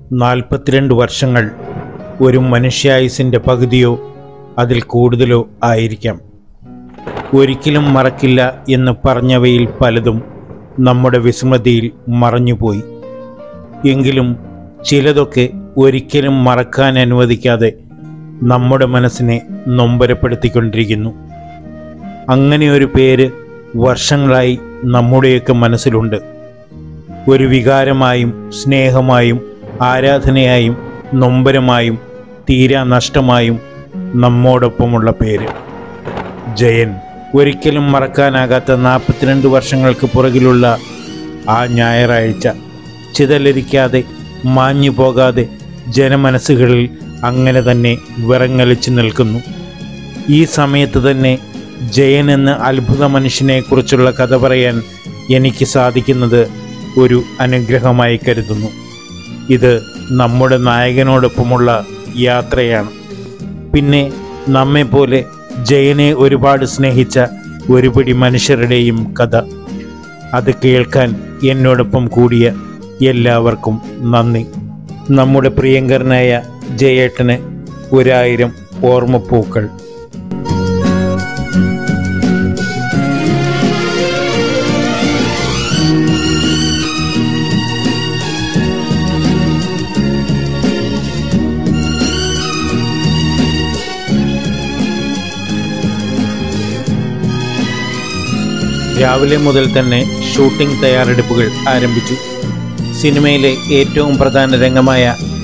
നാൽപ്പത്തിരണ്ട് വർഷങ്ങൾ ഒരു മനുഷ്യായുസിൻ്റെ പകുതിയോ അതിൽ കൂടുതലോ ആയിരിക്കാം ഒരിക്കലും മറക്കില്ല എന്ന് പറഞ്ഞവയിൽ പലതും നമ്മുടെ വിസ്മൃതിയിൽ മറഞ്ഞുപോയി എങ്കിലും ചിലതൊക്കെ ഒരിക്കലും മറക്കാൻ അനുവദിക്കാതെ നമ്മുടെ മനസ്സിനെ നൊമ്പരപ്പെടുത്തിക്കൊണ്ടിരിക്കുന്നു അങ്ങനെ ഒരു പേര് വർഷങ്ങളായി നമ്മുടെയൊക്കെ മനസ്സിലുണ്ട് ഒരു വികാരമായും സ്നേഹമായും ആരാധനയായും നൊമ്പരമായും തീരാ നഷ്ടമായും നമ്മോടൊപ്പമുള്ള പേര് ജയൻ ഒരിക്കലും മറക്കാനാകാത്ത നാൽപ്പത്തിരണ്ട് വർഷങ്ങൾക്ക് പുറകിലുള്ള ആ ഞായറാഴ്ച ചിതലരിക്കാതെ മാഞ്ഞു പോകാതെ ജനമനസ്സുകളിൽ അങ്ങനെ തന്നെ വിറങ്ങലിച്ചു നിൽക്കുന്നു ഈ സമയത്ത് തന്നെ ജയൻ എന്ന അത്ഭുത മനുഷ്യനെക്കുറിച്ചുള്ള കഥ പറയാൻ എനിക്ക് സാധിക്കുന്നത് ഒരു അനുഗ്രഹമായി കരുതുന്നു ഇത് നമ്മുടെ നായകനോടൊപ്പമുള്ള യാത്രയാണ് പിന്നെ നമ്മെപ്പോലെ ജയനെ ഒരുപാട് സ്നേഹിച്ച ഒരുപിടി മനുഷ്യരുടെയും കഥ അത് കേൾക്കാൻ എന്നോടൊപ്പം കൂടിയ എല്ലാവർക്കും നന്ദി നമ്മുടെ പ്രിയങ്കരനായ ജയേട്ടന് ഒരായിരം ഓർമ്മപ്പൂക്കൾ രാവിലെ മുതൽ തന്നെ ഷൂട്ടിംഗ് തയ്യാറെടുപ്പുകൾ ആരംഭിച്ചു സിനിമയിലെ ഏറ്റവും പ്രധാന രംഗമായ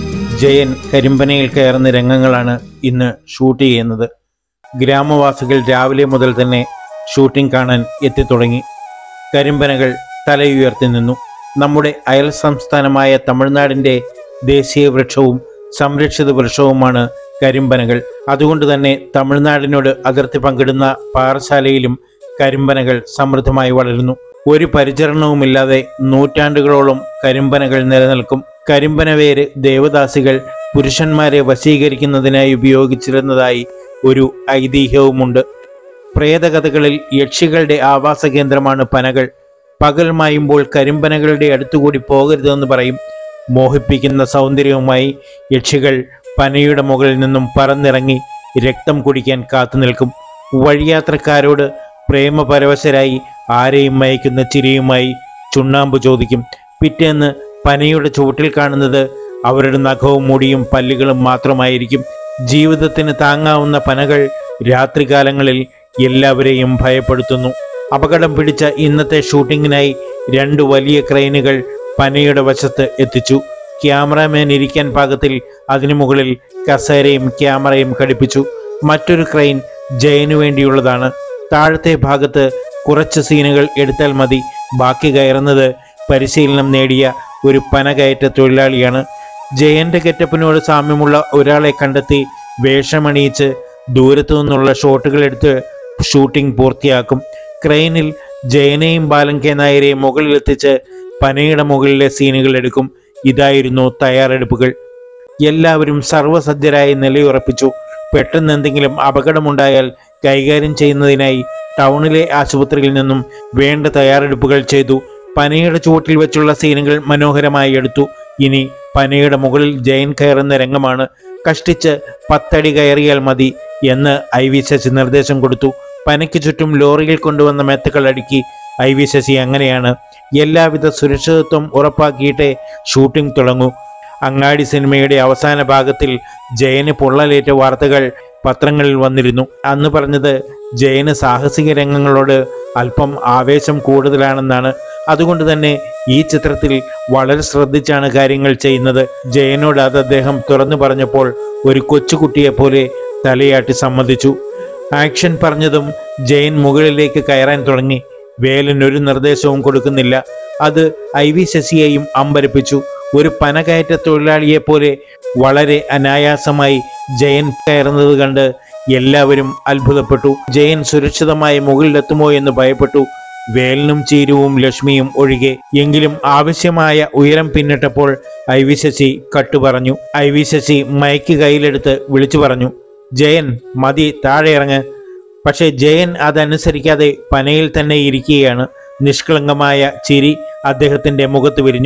ജയൻ കരിമ്പനയിൽ കയറുന്ന രംഗങ്ങളാണ് ഇന്ന് ഷൂട്ട് ചെയ്യുന്നത് ഗ്രാമവാസികൾ രാവിലെ മുതൽ തന്നെ ഷൂട്ടിംഗ് കാണാൻ എത്തിത്തുടങ്ങി കരിമ്പനകൾ തലയുയർത്തി നിന്നു നമ്മുടെ അയൽ സംസ്ഥാനമായ തമിഴ്നാടിൻ്റെ ദേശീയ വൃക്ഷവും സംരക്ഷിത വൃക്ഷവുമാണ് കരിമ്പനകൾ അതുകൊണ്ട് തന്നെ തമിഴ്നാടിനോട് അതിർത്തി പങ്കിടുന്ന പാറശാലയിലും കരിമ്പനകൾ സമൃദ്ധമായി വളരുന്നു ഒരു പരിചരണവുമില്ലാതെ നൂറ്റാണ്ടുകളോളം കരിമ്പനകൾ നിലനിൽക്കും കരിമ്പന വേര് ദേവദാസികൾ പുരുഷന്മാരെ വശീകരിക്കുന്നതിനായി ഉപയോഗിച്ചിരുന്നതായി ഒരു ഐതിഹ്യവുമുണ്ട് പ്രേതകഥകളിൽ യക്ഷികളുടെ ആവാസ കേന്ദ്രമാണ് പനകൾ പകൽ മായുമ്പോൾ കരിമ്പനകളുടെ അടുത്തുകൂടി പോകരുതെന്ന് പറയും മോഹിപ്പിക്കുന്ന സൗന്ദര്യവുമായി യക്ഷികൾ പനയുടെ മുകളിൽ നിന്നും പറന്നിറങ്ങി രക്തം കുടിക്കാൻ കാത്തു നിൽക്കും വഴിയാത്രക്കാരോട് പ്രേമപരവശരായി ആരെയും മയക്കുന്ന ചിരിയുമായി ചുണ്ണാമ്പ് ചോദിക്കും പിറ്റേന്ന് പനയുടെ ചുവട്ടിൽ കാണുന്നത് അവരുടെ നഖവും മുടിയും പല്ലുകളും മാത്രമായിരിക്കും ജീവിതത്തിന് താങ്ങാവുന്ന പനകൾ രാത്രികാലങ്ങളിൽ എല്ലാവരെയും ഭയപ്പെടുത്തുന്നു അപകടം പിടിച്ച ഇന്നത്തെ ഷൂട്ടിങ്ങിനായി രണ്ട് വലിയ ക്രെയിനുകൾ പനയുടെ വശത്ത് എത്തിച്ചു ക്യാമറാമാൻ ഇരിക്കാൻ പാകത്തിൽ അതിനു മുകളിൽ കസേരയും ക്യാമറയും ഘടിപ്പിച്ചു മറ്റൊരു ക്രെയിൻ ജയനു വേണ്ടിയുള്ളതാണ് താഴത്തെ ഭാഗത്ത് കുറച്ച് സീനുകൾ എടുത്താൽ മതി ബാക്കി കയറുന്നത് പരിശീലനം നേടിയ ഒരു പനകയറ്റ തൊഴിലാളിയാണ് ജയന്റെ ഗെറ്റപ്പിനോട് സാമ്യമുള്ള ഒരാളെ കണ്ടെത്തി വേഷമണിയിച്ച് ദൂരത്തു നിന്നുള്ള ഷോട്ടുകൾ എടുത്ത് ഷൂട്ടിംഗ് പൂർത്തിയാക്കും ക്രെയിനിൽ ജയനെയും ബാലൻ കെ നായരെയും മുകളിലെത്തിച്ച് പനയുടെ മുകളിലെ സീനുകൾ എടുക്കും ഇതായിരുന്നു തയ്യാറെടുപ്പുകൾ എല്ലാവരും സർവ്വസജ്ജരായി നിലയുറപ്പിച്ചു പെട്ടെന്ന് എന്തെങ്കിലും അപകടമുണ്ടായാൽ കൈകാര്യം ചെയ്യുന്നതിനായി ടൗണിലെ ആശുപത്രിയിൽ നിന്നും വേണ്ട തയ്യാറെടുപ്പുകൾ ചെയ്തു പനയുടെ ചുവട്ടിൽ വെച്ചുള്ള സീനുകൾ മനോഹരമായി എടുത്തു ഇനി പനയുടെ മുകളിൽ ജയൻ കയറുന്ന രംഗമാണ് കഷ്ടിച്ച് പത്തടി കയറിയാൽ മതി എന്ന് ഐ വി ശശി നിർദ്ദേശം കൊടുത്തു പനയ്ക്ക് ചുറ്റും ലോറിയിൽ കൊണ്ടുവന്ന മെത്തകൾ അടുക്കി ഐ വി ശശി അങ്ങനെയാണ് എല്ലാവിധ സുരക്ഷിതത്വം ഉറപ്പാക്കിയിട്ടേ ഷൂട്ടിംഗ് തുടങ്ങൂ അങ്ങാടി സിനിമയുടെ അവസാന ഭാഗത്തിൽ ജയന് പൊള്ളലേറ്റ വാർത്തകൾ പത്രങ്ങളിൽ വന്നിരുന്നു അന്ന് പറഞ്ഞത് ജയന് സാഹസിക രംഗങ്ങളോട് അല്പം ആവേശം കൂടുതലാണെന്നാണ് അതുകൊണ്ട് തന്നെ ഈ ചിത്രത്തിൽ വളരെ ശ്രദ്ധിച്ചാണ് കാര്യങ്ങൾ ചെയ്യുന്നത് ജയനോട് അത് അദ്ദേഹം തുറന്നു പറഞ്ഞപ്പോൾ ഒരു കൊച്ചുകുട്ടിയെ പോലെ തലയാട്ടി സമ്മതിച്ചു ആക്ഷൻ പറഞ്ഞതും ജയൻ മുകളിലേക്ക് കയറാൻ തുടങ്ങി വേലൻ ഒരു നിർദ്ദേശവും കൊടുക്കുന്നില്ല അത് ഐ വി ശശിയെയും അമ്പരപ്പിച്ചു ഒരു പനകയറ്റ തൊഴിലാളിയെ പോലെ വളരെ അനായാസമായി ജയൻ കയറുന്നത് കണ്ട് എല്ലാവരും അത്ഭുതപ്പെട്ടു ജയൻ സുരക്ഷിതമായി മുകളിലെത്തുമോ എന്ന് ഭയപ്പെട്ടു വേലനും ചീരുവും ലക്ഷ്മിയും ഒഴികെ എങ്കിലും ആവശ്യമായ ഉയരം പിന്നിട്ടപ്പോൾ ഐ വി ശശി കട്ടു പറഞ്ഞു ഐ വി ശശി മയക്ക് കയ്യിലെടുത്ത് വിളിച്ചു പറഞ്ഞു ജയൻ മതി താഴെ ഇറങ്ങ് പക്ഷേ ജയൻ അതനുസരിക്കാതെ പനയിൽ തന്നെ ഇരിക്കുകയാണ് നിഷ്കളങ്കമായ ചിരി അദ്ദേഹത്തിന്റെ മുഖത്ത് വിരിഞ്ഞു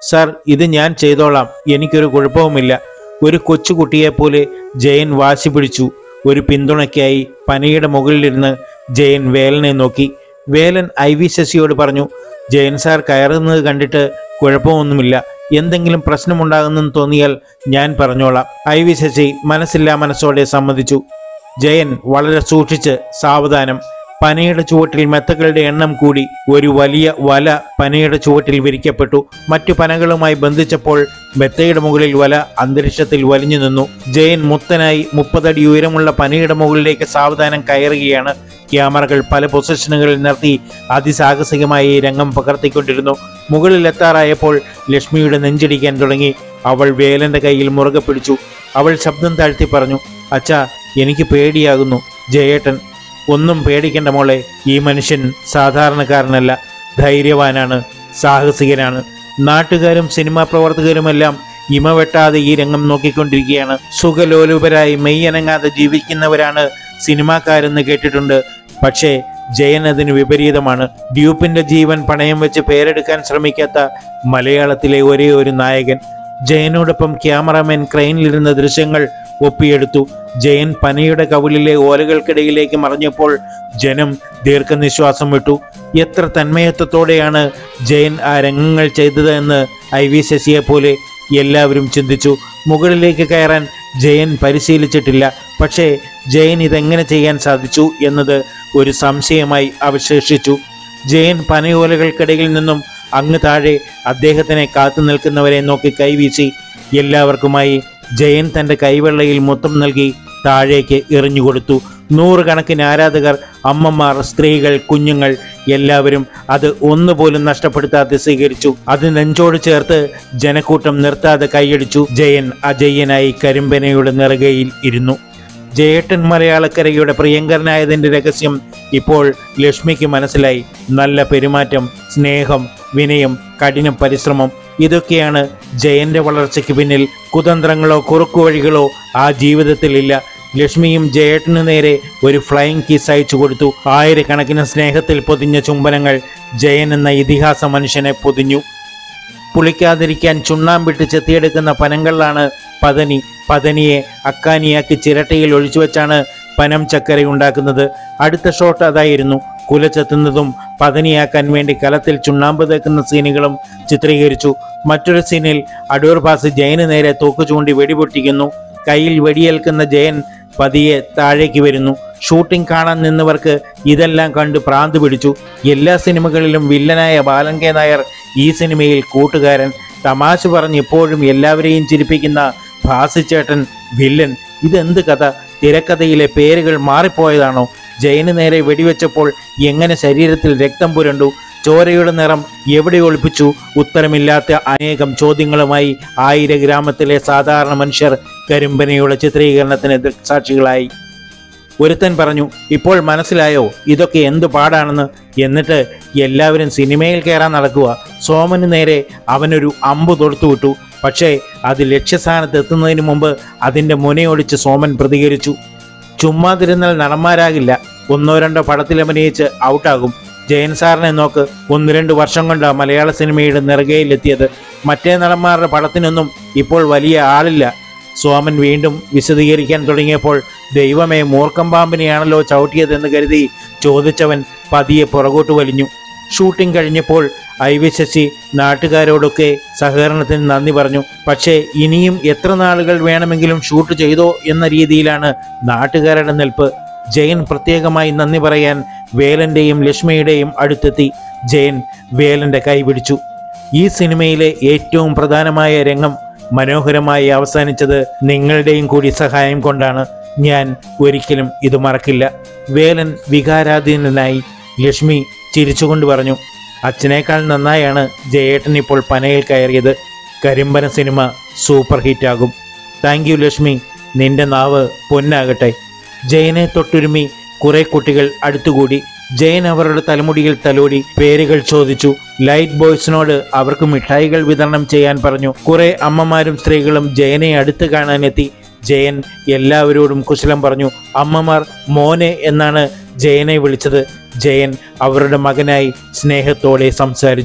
സാർ ഇത് ഞാൻ ചെയ്തോളാം എനിക്കൊരു കുഴപ്പവുമില്ല ഒരു കൊച്ചുകുട്ടിയെപ്പോലെ ജയൻ വാശി പിടിച്ചു ഒരു പിന്തുണയ്ക്കായി പനയുടെ മുകളിലിരുന്ന് ജയൻ വേലനെ നോക്കി വേലൻ ഐ വി ശശിയോട് പറഞ്ഞു ജയൻ സാർ കയറുന്നത് കണ്ടിട്ട് കുഴപ്പമൊന്നുമില്ല എന്തെങ്കിലും പ്രശ്നമുണ്ടാകുന്നെന്ന് തോന്നിയാൽ ഞാൻ പറഞ്ഞോളാം ഐ വി ശശി മനസ്സില്ലാ മനസ്സോടെ സമ്മതിച്ചു ജയൻ വളരെ സൂക്ഷിച്ച് സാവധാനം പനയുടെ ചുവട്ടിൽ മെത്തകളുടെ എണ്ണം കൂടി ഒരു വലിയ വല പനയുടെ ചുവട്ടിൽ വിരിക്കപ്പെട്ടു മറ്റു പനകളുമായി ബന്ധിച്ചപ്പോൾ മെത്തയുടെ മുകളിൽ വല അന്തരീക്ഷത്തിൽ വലിഞ്ഞു നിന്നു ജയൻ മുത്തനായി മുപ്പതടി ഉയരമുള്ള പനയുടെ മുകളിലേക്ക് സാവധാനം കയറുകയാണ് ക്യാമറകൾ പല പൊസിഷനുകളിൽ നിർത്തി അതിസാഹസികമായി ഈ രംഗം പകർത്തിക്കൊണ്ടിരുന്നു മുകളിൽ എത്താറായപ്പോൾ ലക്ഷ്മിയുടെ നെഞ്ചിടിക്കാൻ തുടങ്ങി അവൾ വേലന്റെ കയ്യിൽ മുറുകെ പിടിച്ചു അവൾ ശബ്ദം താഴ്ത്തി പറഞ്ഞു അച്ഛാ എനിക്ക് പേടിയാകുന്നു ജയേട്ടൻ ഒന്നും പേടിക്കേണ്ട മോളെ ഈ മനുഷ്യൻ സാധാരണക്കാരനല്ല ധൈര്യവാനാണ് സാഹസികനാണ് നാട്ടുകാരും സിനിമാ പ്രവർത്തകരുമെല്ലാം ഇമ വെട്ടാതെ ഈ രംഗം നോക്കിക്കൊണ്ടിരിക്കുകയാണ് സുഖലോലുപരായി മെയ്യനങ്ങാതെ ജീവിക്കുന്നവരാണ് സിനിമാക്കാരെന്ന് കേട്ടിട്ടുണ്ട് പക്ഷേ ജയൻ അതിന് വിപരീതമാണ് ഡ്യൂപ്പിന്റെ ജീവൻ പണയം വെച്ച് പേരെടുക്കാൻ ശ്രമിക്കാത്ത മലയാളത്തിലെ ഒരേ ഒരു നായകൻ ജയനോടൊപ്പം ക്യാമറാമാൻ ക്രെയിനിലിരുന്ന ദൃശ്യങ്ങൾ ഒപ്പിയെടുത്തു ജയൻ പനയുടെ കവിളിലെ ഓലകൾക്കിടയിലേക്ക് മറിഞ്ഞപ്പോൾ ജനം ദീർഘനിശ്വാസം വിട്ടു എത്ര തന്മയത്വത്തോടെയാണ് ജയൻ ആ രംഗങ്ങൾ ചെയ്തത് എന്ന് ഐ വി ശശിയെ പോലെ എല്ലാവരും ചിന്തിച്ചു മുകളിലേക്ക് കയറാൻ ജയൻ പരിശീലിച്ചിട്ടില്ല പക്ഷേ ജയൻ ഇതെങ്ങനെ ചെയ്യാൻ സാധിച്ചു എന്നത് ഒരു സംശയമായി അവശേഷിച്ചു ജയൻ പനയോലകൾക്കിടയിൽ നിന്നും അങ്ങ് താഴെ അദ്ദേഹത്തിനെ കാത്തു നിൽക്കുന്നവരെ നോക്കി കൈവീശി എല്ലാവർക്കുമായി ജയൻ തൻ്റെ കൈവെള്ളയിൽ മൊത്തം നൽകി താഴേക്ക് എറിഞ്ഞുകൊടുത്തു നൂറുകണക്കിന് ആരാധകർ അമ്മമാർ സ്ത്രീകൾ കുഞ്ഞുങ്ങൾ എല്ലാവരും അത് ഒന്നുപോലും നഷ്ടപ്പെടുത്താതെ സ്വീകരിച്ചു അത് നെഞ്ചോട് ചേർത്ത് ജനക്കൂട്ടം നിർത്താതെ കൈയടിച്ചു ജയൻ അജയ്യനായി കരിമ്പനയുടെ നെറുകയിൽ ഇരുന്നു ജയേട്ടൻ മലയാളക്കരയുടെ പ്രിയങ്കരനായതിൻ്റെ രഹസ്യം ഇപ്പോൾ ലക്ഷ്മിക്ക് മനസ്സിലായി നല്ല പെരുമാറ്റം സ്നേഹം വിനയം കഠിന പരിശ്രമം ഇതൊക്കെയാണ് ജയന്റെ വളർച്ചയ്ക്ക് പിന്നിൽ കുതന്ത്രങ്ങളോ കുറുക്കുവഴികളോ ആ ജീവിതത്തിലില്ല ലക്ഷ്മിയും ജയേട്ടന് നേരെ ഒരു ഫ്ലൈയിങ് കിസ് അയച്ചു കൊടുത്തു ആയിരക്കണക്കിന് സ്നേഹത്തിൽ പൊതിഞ്ഞ ചുംബനങ്ങൾ ജയൻ എന്ന ഇതിഹാസ മനുഷ്യനെ പൊതിഞ്ഞു പുളിക്കാതിരിക്കാൻ ചുണ്ണാമ്പിട്ട് ചെത്തിയെടുക്കുന്ന പനങ്ങളിലാണ് പതനി പതനിയെ അക്കാനിയാക്കി ചിരട്ടയിൽ ഒഴിച്ചു വെച്ചാണ് പനം ചക്കര ഉണ്ടാക്കുന്നത് അടുത്ത ഷോട്ട് അതായിരുന്നു കുല ചെത്തുന്നതും പതനിയാക്കാൻ വേണ്ടി കലത്തിൽ ചുണ്ണാമ്പ് തേക്കുന്ന സീനുകളും ചിത്രീകരിച്ചു മറ്റൊരു സീനിൽ അടൂർ ഭാസ് ജയന് നേരെ തോക്ക് ചൂണ്ടി വെടിപൊട്ടിക്കുന്നു കയ്യിൽ വെടിയേൽക്കുന്ന ജയൻ പതിയെ താഴേക്ക് വരുന്നു ഷൂട്ടിംഗ് കാണാൻ നിന്നവർക്ക് ഇതെല്ലാം കണ്ട് ഭ്രാന്ത് പിടിച്ചു എല്ലാ സിനിമകളിലും വില്ലനായ ബാലൻ കെ നായർ ഈ സിനിമയിൽ കൂട്ടുകാരൻ തമാശ പറഞ്ഞ് എപ്പോഴും എല്ലാവരെയും ചിരിപ്പിക്കുന്ന ഭാസിച്ചേട്ടൻ വില്ലൻ ഇതെന്ത് കഥ തിരക്കഥയിലെ പേരുകൾ മാറിപ്പോയതാണോ ജയന് നേരെ വെടിവെച്ചപ്പോൾ എങ്ങനെ ശരീരത്തിൽ രക്തം പുരണ്ടു ചോരയുടെ നിറം എവിടെ ഒളിപ്പിച്ചു ഉത്തരമില്ലാത്ത അനേകം ചോദ്യങ്ങളുമായി ആയിര ഗ്രാമത്തിലെ സാധാരണ മനുഷ്യർ കരിമ്പനയുടെ ചിത്രീകരണത്തിന് ദൃക്സാക്ഷികളായി ഒരുത്തൻ പറഞ്ഞു ഇപ്പോൾ മനസ്സിലായോ ഇതൊക്കെ എന്തു പാടാണെന്ന് എന്നിട്ട് എല്ലാവരും സിനിമയിൽ കയറാൻ നടക്കുക സോമന് നേരെ അവനൊരു അമ്പ് തൊടുത്തു വിട്ടു പക്ഷേ അത് ലക്ഷ്യസ്ഥാനത്ത് എത്തുന്നതിന് മുമ്പ് അതിൻ്റെ മുനയൊടിച്ച് സോമൻ പ്രതികരിച്ചു ചുമ്മാതിരുന്നാൽ നടന്മാരാകില്ല ഒന്നോ രണ്ടോ പടത്തിൽ അഭിനയിച്ച് ഔട്ടാകും ജയൻ സാറിനെ നോക്ക് ഒന്ന് രണ്ട് വർഷം കൊണ്ടാണ് മലയാള സിനിമയുടെ നെറുകയിലെത്തിയത് മറ്റേ നടന്മാരുടെ പടത്തിനൊന്നും ഇപ്പോൾ വലിയ ആളില്ല സോമൻ വീണ്ടും വിശദീകരിക്കാൻ തുടങ്ങിയപ്പോൾ ദൈവമേ മൂർക്കം പാമ്പിനെയാണല്ലോ ചവിട്ടിയതെന്ന് കരുതി ചോദിച്ചവൻ പതിയെ പുറകോട്ട് വലിഞ്ഞു ഷൂട്ടിംഗ് കഴിഞ്ഞപ്പോൾ ഐ വി ശശി നാട്ടുകാരോടൊക്കെ സഹകരണത്തിന് നന്ദി പറഞ്ഞു പക്ഷേ ഇനിയും എത്ര നാളുകൾ വേണമെങ്കിലും ഷൂട്ട് ചെയ്തോ എന്ന രീതിയിലാണ് നാട്ടുകാരുടെ നിൽപ്പ് ജയൻ പ്രത്യേകമായി നന്ദി പറയാൻ വേലന്റെയും ലക്ഷ്മിയുടെയും അടുത്തെത്തി ജയൻ വേലന്റെ കൈ പിടിച്ചു ഈ സിനിമയിലെ ഏറ്റവും പ്രധാനമായ രംഗം മനോഹരമായി അവസാനിച്ചത് നിങ്ങളുടെയും കൂടി സഹായം കൊണ്ടാണ് ഞാൻ ഒരിക്കലും ഇത് മറക്കില്ല വേലൻ വികാരാധീനനായി ലക്ഷ്മി ചിരിച്ചുകൊണ്ട് പറഞ്ഞു അച്ഛനേക്കാൾ നന്നായാണ് ജയേട്ടൻ ഇപ്പോൾ പനയിൽ കയറിയത് കരിമ്പന സിനിമ സൂപ്പർ ഹിറ്റാകും താങ്ക് യു ലക്ഷ്മി നിന്റെ നാവ് പൊന്നാകട്ടെ ജയനെ തൊട്ടുരുമി കുറെ കുട്ടികൾ അടുത്തുകൂടി ജയൻ അവരുടെ തലമുടിയിൽ തലോടി പേരുകൾ ചോദിച്ചു ലൈറ്റ് ബോയ്സിനോട് അവർക്ക് മിഠായികൾ വിതരണം ചെയ്യാൻ പറഞ്ഞു കുറെ അമ്മമാരും സ്ത്രീകളും ജയനെ അടുത്ത് കാണാനെത്തി ജയൻ എല്ലാവരോടും കുശലം പറഞ്ഞു അമ്മമാർ മോനെ എന്നാണ് ജയനെ വിളിച്ചത് ജയൻ അവരുടെ മകനായി സ്നേഹത്തോടെ സംസാരിച്ചു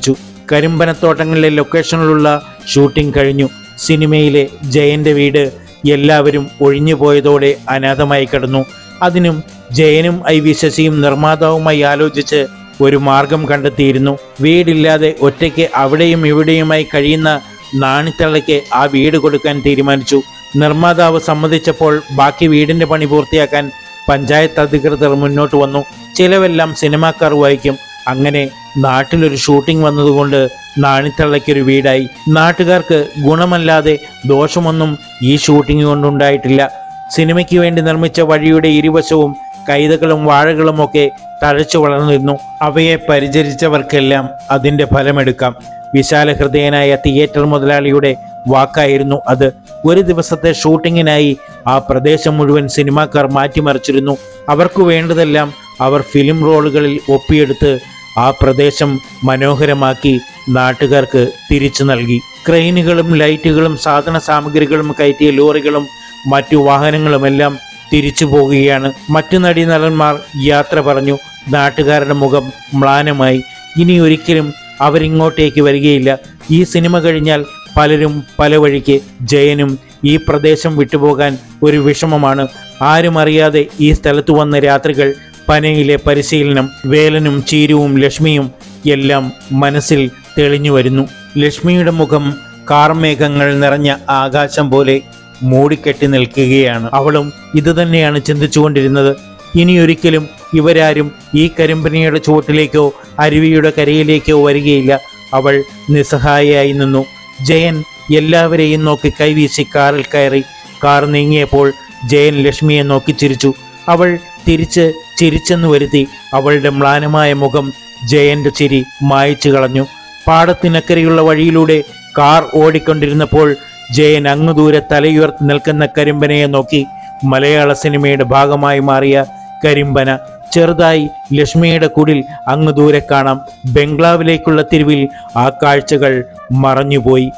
കരിമ്പനത്തോട്ടങ്ങളിലെ ലൊക്കേഷനിലുള്ള ഷൂട്ടിംഗ് കഴിഞ്ഞു സിനിമയിലെ ജയന്റെ വീട് എല്ലാവരും ഒഴിഞ്ഞു പോയതോടെ അനാഥമായി കിടന്നു അതിനും ജയനും ഐ വി ശശിയും നിർമ്മാതാവുമായി ആലോചിച്ച് ഒരു മാർഗം കണ്ടെത്തിയിരുന്നു വീടില്ലാതെ ഒറ്റയ്ക്ക് അവിടെയും ഇവിടെയുമായി കഴിയുന്ന നാണിത്തള്ളയ്ക്ക് ആ വീട് കൊടുക്കാൻ തീരുമാനിച്ചു നിർമ്മാതാവ് സമ്മതിച്ചപ്പോൾ ബാക്കി വീടിന്റെ പണി പൂർത്തിയാക്കാൻ പഞ്ചായത്ത് അധികൃതർ മുന്നോട്ട് വന്നു ചിലവെല്ലാം സിനിമാക്കാർ വഹിക്കും അങ്ങനെ നാട്ടിലൊരു ഷൂട്ടിംഗ് വന്നതുകൊണ്ട് നാണിത്തള്ളയ്ക്കൊരു വീടായി നാട്ടുകാർക്ക് ഗുണമല്ലാതെ ദോഷമൊന്നും ഈ ഷൂട്ടിംഗ് കൊണ്ടുണ്ടായിട്ടില്ല സിനിമയ്ക്ക് വേണ്ടി നിർമ്മിച്ച വഴിയുടെ ഇരുവശവും കൈതകളും വാഴകളും ഒക്കെ തഴച്ചു വളർന്നിരുന്നു അവയെ പരിചരിച്ചവർക്കെല്ലാം അതിന്റെ ഫലമെടുക്കാം വിശാല ഹൃദയനായ തിയേറ്റർ മുതലാളിയുടെ വാക്കായിരുന്നു അത് ഒരു ദിവസത്തെ ഷൂട്ടിങ്ങിനായി ആ പ്രദേശം മുഴുവൻ സിനിമാക്കാർ മാറ്റിമറിച്ചിരുന്നു അവർക്ക് വേണ്ടതെല്ലാം അവർ ഫിലിം റോളുകളിൽ ഒപ്പിയെടുത്ത് ആ പ്രദേശം മനോഹരമാക്കി നാട്ടുകാർക്ക് തിരിച്ചു നൽകി ക്രെയിനുകളും ലൈറ്റുകളും സാധന സാമഗ്രികളും കയറ്റിയ ലോറികളും മറ്റു വാഹനങ്ങളുമെല്ലാം തിരിച്ചു പോകുകയാണ് മറ്റു നടീനടന്മാർ യാത്ര പറഞ്ഞു നാട്ടുകാരുടെ മുഖം മ്ലാനമായി ഇനി ഒരിക്കലും അവരിങ്ങോട്ടേക്ക് വരികയില്ല ഈ സിനിമ കഴിഞ്ഞാൽ പലരും പല വഴിക്ക് ജയനും ഈ പ്രദേശം വിട്ടുപോകാൻ ഒരു വിഷമമാണ് ആരും അറിയാതെ ഈ സ്ഥലത്ത് വന്ന രാത്രികൾ പനയിലെ പരിശീലനം വേലനും ചീരുവും ലക്ഷ്മിയും എല്ലാം മനസ്സിൽ തെളിഞ്ഞു വരുന്നു ലക്ഷ്മിയുടെ മുഖം കാർമേഘങ്ങൾ നിറഞ്ഞ ആകാശം പോലെ മൂടിക്കെട്ടി നിൽക്കുകയാണ് അവളും ഇതുതന്നെയാണ് ചിന്തിച്ചുകൊണ്ടിരുന്നത് ഇനിയൊരിക്കലും ഇവരാരും ഈ കരിമ്പനിയുടെ ചുവട്ടിലേക്കോ അരുവിയുടെ കരയിലേക്കോ വരികയില്ല അവൾ നിസ്സഹായയായി നിന്നു ജയൻ എല്ലാവരെയും നോക്കി കൈവീശി കാറിൽ കയറി കാർ നീങ്ങിയപ്പോൾ ജയൻ ലക്ഷ്മിയെ നോക്കി ചിരിച്ചു അവൾ തിരിച്ച് ചിരിച്ചെന്ന് വരുത്തി അവളുടെ മ്ലാനമായ മുഖം ജയന്റെ ചിരി മായച്ചു കളഞ്ഞു പാടത്തിനക്കരയുള്ള വഴിയിലൂടെ കാർ ഓടിക്കൊണ്ടിരുന്നപ്പോൾ ജയൻ അങ്ങു ദൂരെ തലയുയർത്തി നിൽക്കുന്ന കരിമ്പനയെ നോക്കി മലയാള സിനിമയുടെ ഭാഗമായി മാറിയ കരിമ്പന ചെറുതായി ലക്ഷ്മിയുടെ കുടിൽ അങ്ങ് ദൂരെ കാണാം ബംഗ്ലാവിലേക്കുള്ള തിരിവിൽ ആ കാഴ്ചകൾ മറഞ്ഞുപോയി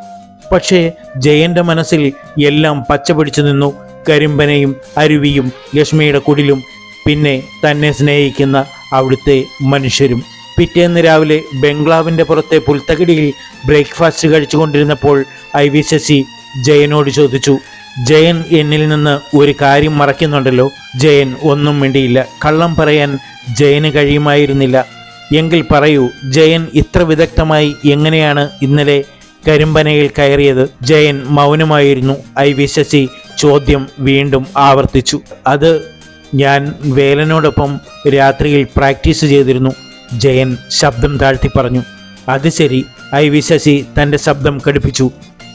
പക്ഷേ ജയന്റെ മനസ്സിൽ എല്ലാം പച്ചപിടിച്ചു നിന്നു കരിമ്പനയും അരുവിയും ലക്ഷ്മിയുടെ കുടിലും പിന്നെ തന്നെ സ്നേഹിക്കുന്ന അവിടുത്തെ മനുഷ്യരും പിറ്റേന്ന് രാവിലെ ബംഗ്ലാവിന്റെ പുറത്തെ പുൽത്തകിടിയിൽ ബ്രേക്ക്ഫാസ്റ്റ് കഴിച്ചുകൊണ്ടിരുന്നപ്പോൾ ഐ വി ശശി ജയനോട് ചോദിച്ചു ജയൻ എന്നിൽ നിന്ന് ഒരു കാര്യം മറയ്ക്കുന്നുണ്ടല്ലോ ജയൻ ഒന്നും മിണ്ടിയില്ല കള്ളം പറയാൻ ജയന് കഴിയുമായിരുന്നില്ല എങ്കിൽ പറയൂ ജയൻ ഇത്ര വിദഗ്ധമായി എങ്ങനെയാണ് ഇന്നലെ കരിമ്പനയിൽ കയറിയത് ജയൻ മൗനമായിരുന്നു ഐ വി ശശി ചോദ്യം വീണ്ടും ആവർത്തിച്ചു അത് ഞാൻ വേലനോടൊപ്പം രാത്രിയിൽ പ്രാക്ടീസ് ചെയ്തിരുന്നു ജയൻ ശബ്ദം താഴ്ത്തി പറഞ്ഞു അത് ശരി ഐ വി ശശി തൻ്റെ ശബ്ദം കടുപ്പിച്ചു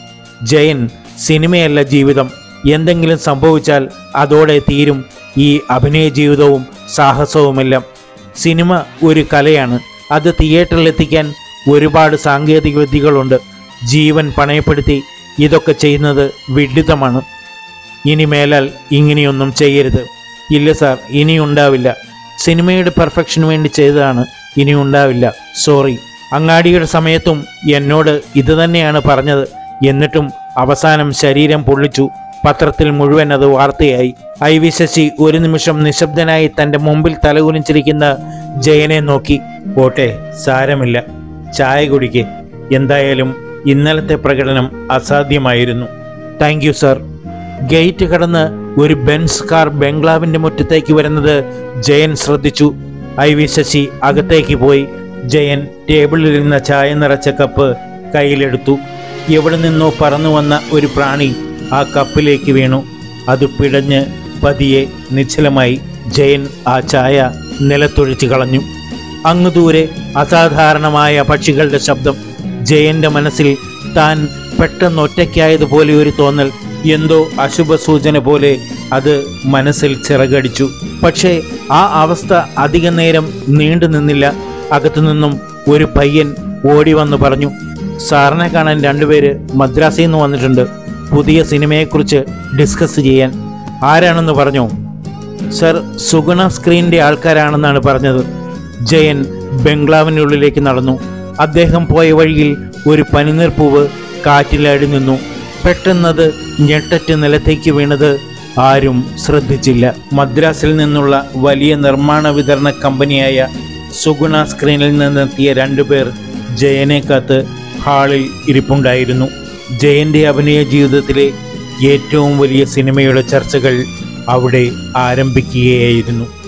ജയൻ സിനിമയല്ല ജീവിതം എന്തെങ്കിലും സംഭവിച്ചാൽ അതോടെ തീരും ഈ അഭിനയ ജീവിതവും സാഹസവുമെല്ലാം സിനിമ ഒരു കലയാണ് അത് തിയേറ്ററിൽ എത്തിക്കാൻ ഒരുപാട് സാങ്കേതിക വിദ്യകളുണ്ട് ജീവൻ പണയപ്പെടുത്തി ഇതൊക്കെ ചെയ്യുന്നത് വിഡിതമാണ് ഇനി മേലാൽ ഇങ്ങനെയൊന്നും ചെയ്യരുത് ഇല്ല സാർ ഇനി ഉണ്ടാവില്ല സിനിമയുടെ പെർഫെക്ഷന് വേണ്ടി ചെയ്തതാണ് ഇനി ഉണ്ടാവില്ല സോറി അങ്ങാടിയുടെ സമയത്തും എന്നോട് ഇത് തന്നെയാണ് പറഞ്ഞത് എന്നിട്ടും അവസാനം ശരീരം പൊള്ളിച്ചു പത്രത്തിൽ മുഴുവൻ അത് വാർത്തയായി ഐ വി ശശി ഒരു നിമിഷം നിശബ്ദനായി തൻ്റെ മുമ്പിൽ തലകുനിച്ചിരിക്കുന്ന ജയനെ നോക്കി പോട്ടെ സാരമില്ല ചായ കുടിക്ക് എന്തായാലും ഇന്നലത്തെ പ്രകടനം അസാധ്യമായിരുന്നു താങ്ക് യു സർ ഗേറ്റ് കടന്ന് ഒരു ബെൻസ് കാർ ബംഗ്ലാവിന്റെ മുറ്റത്തേക്ക് വരുന്നത് ജയൻ ശ്രദ്ധിച്ചു ഐ വി ശശി അകത്തേക്ക് പോയി ജയൻ ടേബിളിലിരുന്ന ചായ നിറച്ച കപ്പ് കയ്യിലെടുത്തു എവിടെ നിന്നോ പറന്നു വന്ന ഒരു പ്രാണി ആ കപ്പിലേക്ക് വീണു അത് പിടഞ്ഞ് പതിയെ നിശ്ചലമായി ജയൻ ആ ചായ നിലത്തൊഴിച്ചു കളഞ്ഞു അങ്ങു ദൂരെ അസാധാരണമായ പക്ഷികളുടെ ശബ്ദം ജയന്റെ മനസ്സിൽ താൻ പെട്ടെന്ന് ഒറ്റയ്ക്കായതുപോലെ ഒരു തോന്നൽ എന്തോ അശുഭ സൂചന പോലെ അത് മനസ്സിൽ ചിറകടിച്ചു പക്ഷേ ആ അവസ്ഥ അധിക നേരം നീണ്ടു നിന്നില്ല അകത്തുനിന്നും ഒരു പയ്യൻ ഓടി വന്ന് പറഞ്ഞു സാറിനെ കാണാൻ രണ്ടുപേര് മദ്രാസിൽ നിന്ന് വന്നിട്ടുണ്ട് പുതിയ സിനിമയെക്കുറിച്ച് ഡിസ്കസ് ചെയ്യാൻ ആരാണെന്ന് പറഞ്ഞു സർ സുഗുണ സ്ക്രീനിന്റെ ആൾക്കാരാണെന്നാണ് പറഞ്ഞത് ജയൻ ബംഗ്ലാവിനുള്ളിലേക്ക് നടന്നു അദ്ദേഹം പോയ വഴിയിൽ ഒരു പനിനീർപ്പൂവ് കാറ്റിലാടി നിന്നു പെട്ടെന്നത് ഞെട്ടറ്റ് നിലത്തേക്ക് വീണത് ആരും ശ്രദ്ധിച്ചില്ല മദ്രാസിൽ നിന്നുള്ള വലിയ നിർമ്മാണ വിതരണ കമ്പനിയായ സുഗുണ സ്ക്രീനിൽ നിന്നെത്തിയ രണ്ടുപേർ ജയനെ കാത്ത് ഹാളിൽ ഇരിപ്പുണ്ടായിരുന്നു ജയന്റെ അഭിനയ ജീവിതത്തിലെ ഏറ്റവും വലിയ സിനിമയുടെ ചർച്ചകൾ അവിടെ ആരംഭിക്കുകയായിരുന്നു